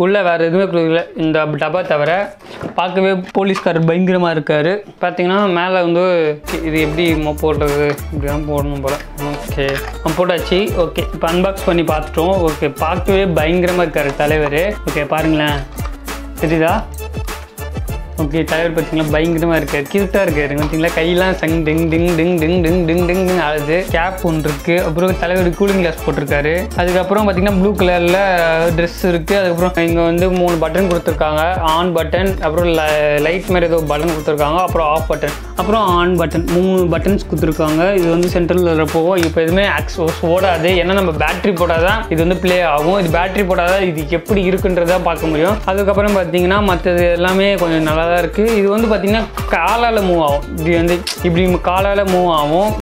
உள்ளே வேறு எதுவுமே கொடுக்கல இந்த டப்பா தவிர பார்க்கவே போலீஸ்காரர் பயங்கரமாக இருக்கார் பார்த்தீங்கன்னா மேலே வந்து இது எப்படி மொ- போடுறது இப்படி தான் போடணும் போல் ஓகே போட்டாச்சு ஓகே இப்போ அன்பாக்ஸ் பண்ணி பார்த்துட்டோம் ஓகே பார்க்கவே பயங்கரமாக இருக்கார் தலைவர் ஓகே பாருங்களேன் தெரியுதா ஓகே தலைவர் பார்த்தீங்களா பயங்கரமாக இருக்காரு கியூட்டாக இருக்காரு பார்த்தீங்களா கையெல்லாம் சங் டிங் டிங் டிங் டிங் டிங் டிங் டிங் டிங் ஆகுது கேப் ஒன்று இருக்கு அப்புறம் தலைவர் கூலிங் கிளாஸ் போட்டிருக்காரு அதுக்கப்புறம் பார்த்தீங்கன்னா ப்ளூ கலரில் ட்ரெஸ் இருக்குது அதுக்கப்புறம் இங்கே வந்து மூணு பட்டன் கொடுத்துருக்காங்க ஆன் பட்டன் அப்புறம் லைட் மாதிரி ஏதோ பட்டன் கொடுத்துருக்காங்க அப்புறம் ஆஃப் பட்டன் அப்புறம் ஆன் பட்டன் மூணு பட்டன்ஸ் கொடுத்துருக்காங்க இது வந்து சென்ட்ரலில் போகும் இப்போ எதுவுமே ஆக்ஸ் ஓடாது ஏன்னா நம்ம பேட்டரி போட்டால் தான் இது வந்து ப்ளே ஆகும் இது பேட்டரி போட்டால் தான் இது எப்படி இருக்குன்றதை பார்க்க முடியும் அதுக்கப்புறம் பார்த்தீங்கன்னா மற்றது எல்லாமே கொஞ்சம் நல்லா தான் இருக்குது இது வந்து பார்த்தீங்கன்னா காலால் மூவ் ஆகும் இப்படி வந்து இப்படி காலால் மூவ் ஆகும்